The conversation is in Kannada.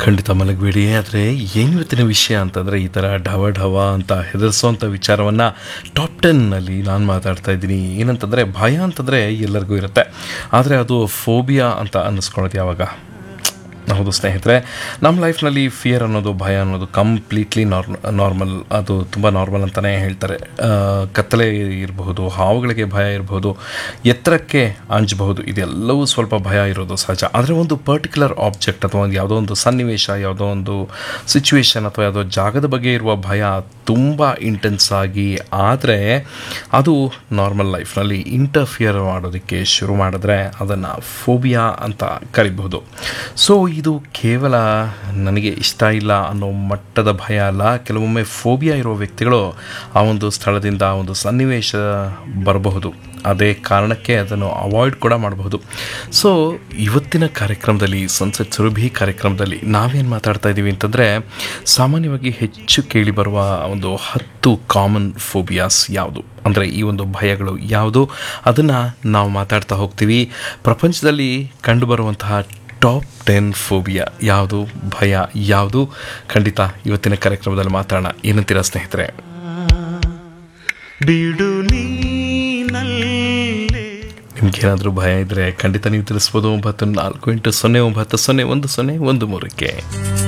ಖಂಡಿತ ಮಲಗಬೇಡಿ ಆದರೆ ಏನು ಇವತ್ತಿನ ವಿಷಯ ಅಂತಂದರೆ ಈ ಥರ ಢವ ಢವ ಅಂತ ಹೆದರ್ಸೋಂಥ ವಿಚಾರವನ್ನು ಟಾಪ್ ಟೆನ್ನಲ್ಲಿ ನಾನು ಮಾತಾಡ್ತಾ ಇದ್ದೀನಿ ಏನಂತಂದರೆ ಭಯ ಅಂತಂದರೆ ಎಲ್ಲರಿಗೂ ಇರುತ್ತೆ ಆದರೆ ಅದು ಫೋಬಿಯಾ ಅಂತ ಅನ್ನಿಸ್ಕೊಳ್ಳೋದು ಯಾವಾಗ ಹೌದು ಸ್ನೇಹಿತರೆ ನಮ್ಮ ಲೈಫ್ನಲ್ಲಿ ಫಿಯರ್ ಅನ್ನೋದು ಭಯ ಅನ್ನೋದು ಕಂಪ್ಲೀಟ್ಲಿ ನಾರ್ಮ ನಾರ್ಮಲ್ ಅದು ತುಂಬ ನಾರ್ಮಲ್ ಅಂತಲೇ ಹೇಳ್ತಾರೆ ಆ, ಕತ್ತಲೆ ಇರಬಹುದು ಹಾವುಗಳಿಗೆ ಭಯ ಇರಬಹುದು ಎತ್ತರಕ್ಕೆ ಅಂಜಬಹುದು ಇದೆಲ್ಲವೂ ಸ್ವಲ್ಪ ಭಯ ಇರೋದು ಸಹಜ ಆದರೆ ಒಂದು ಪರ್ಟಿಕ್ಯುಲರ್ ಆಬ್ಜೆಕ್ಟ್ ಅಥವಾ ಒಂದು ಯಾವುದೋ ಒಂದು ಸನ್ನಿವೇಶ ಯಾವುದೋ ಒಂದು ಸಿಚುವೇಶನ್ ಅಥವಾ ಯಾವುದೋ ಜಾಗದ ಬಗ್ಗೆ ಇರುವ ಭಯ ತುಂಬ ಇಂಟೆನ್ಸ್ ಆಗಿ ಆದರೆ ಅದು ನಾರ್ಮಲ್ ಲೈಫ್ನಲ್ಲಿ ಇಂಟರ್ಫಿಯರ್ ಮಾಡೋದಕ್ಕೆ ಶುರು ಮಾಡಿದ್ರೆ ಅದನ್ನು ಫೋಬಿಯಾ ಅಂತ ಕರಿಬಹುದು ಸೊ ಇದು ಕೇವಲ ನನಗೆ ಇಷ್ಟ ಇಲ್ಲ ಅನ್ನೋ ಮಟ್ಟದ ಭಯ ಅಲ್ಲ ಕೆಲವೊಮ್ಮೆ ಫೋಬಿಯಾ ಇರೋ ವ್ಯಕ್ತಿಗಳು ಆ ಒಂದು ಸ್ಥಳದಿಂದ ಆ ಒಂದು ಸನ್ನಿವೇಶ ಬರಬಹುದು ಅದೇ ಕಾರಣಕ್ಕೆ ಅದನ್ನು ಅವಾಯ್ಡ್ ಕೂಡ ಮಾಡಬಹುದು ಸೊ ಇವತ್ತಿನ ಕಾರ್ಯಕ್ರಮದಲ್ಲಿ ಸಂಸತ್ ಸುರಭಿ ಕಾರ್ಯಕ್ರಮದಲ್ಲಿ ನಾವೇನು ಮಾತಾಡ್ತಾ ಇದ್ದೀವಿ ಅಂತಂದರೆ ಸಾಮಾನ್ಯವಾಗಿ ಹೆಚ್ಚು ಕೇಳಿಬರುವ ಒಂದು ಹತ್ತು ಕಾಮನ್ ಫೋಬಿಯಾಸ್ ಯಾವುದು ಅಂದರೆ ಈ ಒಂದು ಭಯಗಳು ಯಾವುದು ಅದನ್ನು ನಾವು ಮಾತಾಡ್ತಾ ಹೋಗ್ತೀವಿ ಪ್ರಪಂಚದಲ್ಲಿ ಕಂಡುಬರುವಂತಹ ಟಾಪ್ ಟೆನ್ ಫೋಬಿಯಾ ಯಾವುದು ಭಯ ಯಾವುದು ಖಂಡಿತ ಇವತ್ತಿನ ಕಾರ್ಯಕ್ರಮದಲ್ಲಿ ಮಾತಾಡೋಣ ಏನಂತೀರಾ ಸ್ನೇಹಿತರೆ ಬಿಡು ನೀನಲ್ಲೇ ನಿಮ್ಗೇನಾದರೂ ಭಯ ಇದ್ದರೆ ಖಂಡಿತ ನೀವು ತಿಳಿಸ್ಬೋದು ಒಂಬತ್ತು ನಾಲ್ಕು ಎಂಟು ಸೊನ್ನೆ ಒಂಬತ್ತು ಸೊನ್ನೆ ಒಂದು ಸೊನ್ನೆ ಒಂದು ಮೂರಕ್ಕೆ